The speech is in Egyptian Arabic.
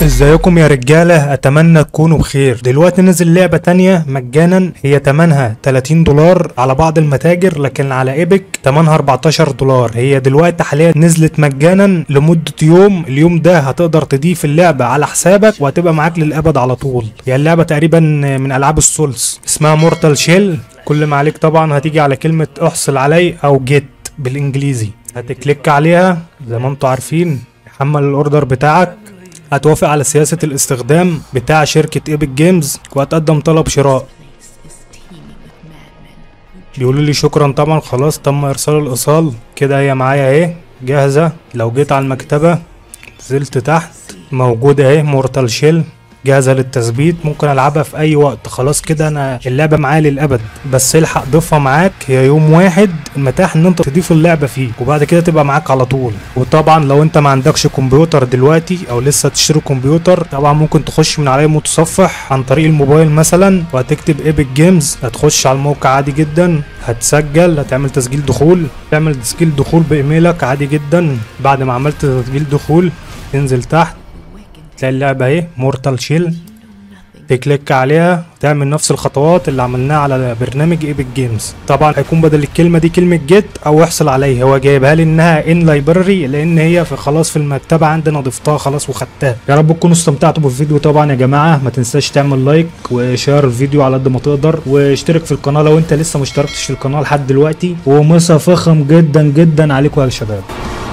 ازيكم يا رجالة اتمنى تكونوا بخير دلوقتي نزل لعبة تانية مجانا هي تمنها 30 دولار على بعض المتاجر لكن على ايبك تمنها 14 دولار هي دلوقتي حاليا نزلت مجانا لمدة يوم اليوم ده هتقدر تضيف اللعبة على حسابك وهتبقى معاك للابد على طول هي اللعبة تقريبا من العاب السولز اسمها مورتال شيل كل ما عليك طبعا هتيجي على كلمة احصل علي او جيت بالانجليزي هتكليك عليها زي ما انتوا عارفين حمل الاوردر بتاعك هتوافق على سياسة الاستخدام بتاع شركة ايبك جيمز وهتقدم طلب شراء بيقولوا لي شكرا طبعا خلاص تم ارسال الايصال كده هي معايا اهي جاهزة لو جيت على المكتبة نزلت تحت موجودة اهي مورتال شيل جاهزة للتثبيت ممكن العبها في اي وقت خلاص كده انا اللعبة معايا للابد بس الحق ضيفها معاك هي يوم واحد متاح ان انت تضيف اللعبة فيه وبعد كده تبقى معاك على طول وطبعا لو انت ما عندكش كمبيوتر دلوقتي او لسه تشتري كمبيوتر طبعا ممكن تخش من عليه متصفح عن طريق الموبايل مثلا وهتكتب ايبك جيمز هتخش على الموقع عادي جدا هتسجل هتعمل تسجيل دخول تعمل تسجيل دخول بايميلك عادي جدا بعد ما عملت تسجيل دخول تنزل تحت تلاقي اللعبة اهي مورتال شيل تكليك عليها تعمل نفس الخطوات اللي عملناها على برنامج ايبك جيمز طبعا هيكون بدل الكلمه دي كلمه جيت او احصل عليها هو جايبها لي انها ان لايبراري لان هي في خلاص في المكتبه عندنا ضفتها خلاص وخدتها يا رب تكونوا استمتعتوا بالفيديو طبعا يا جماعه ما تنساش تعمل لايك وشير الفيديو على قد ما تقدر واشترك في القناه لو انت لسه ما اشتركتش في القناه لحد دلوقتي ومسا فخم جدا جدا عليكم يا شباب